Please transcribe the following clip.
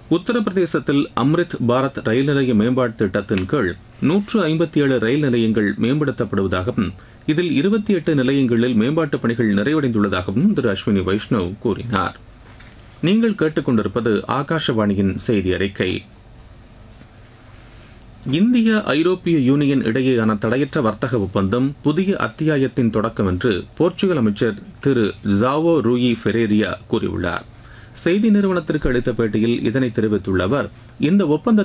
உத்தரப்பிரதேசத்தில் அம்ரித் பாரத் ரயில் நிலைய மேம்பாட்டு திட்டத்தின் கீழ் நூற்று ஐம்பத்தி ஏழு ரயில் நிலையங்கள் மேம்படுத்தப்படுவதாகவும் இதில் இருபத்தி எட்டு நிலையங்களில் மேம்பாட்டுப் பணிகள் நிறைவடைந்துள்ளதாகவும் திரு அஸ்வினி வைஷ்ணவ் கூறினார் நீங்கள் கேட்டுக்கொண்டிருப்பது ஆகாஷவாணியின் செய்தி அறிக்கை இந்திய ஐரோப்பிய யூனியன் இடையேயான தடையற்ற வர்த்தக ஒப்பந்தம் புதிய அத்தியாயத்தின் தொடக்கம் என்று போர்ச்சுகல் அமைச்சர் திரு ஜாவோ ரூயி ஃபெரேரியா கூறியுள்ளார் செய்தி நிறுவனத்திற்கு அளித்த பேட்டியில் இதனை தெரிவித்துள்ள அவர் இந்த ஒப்பந்தத்தின்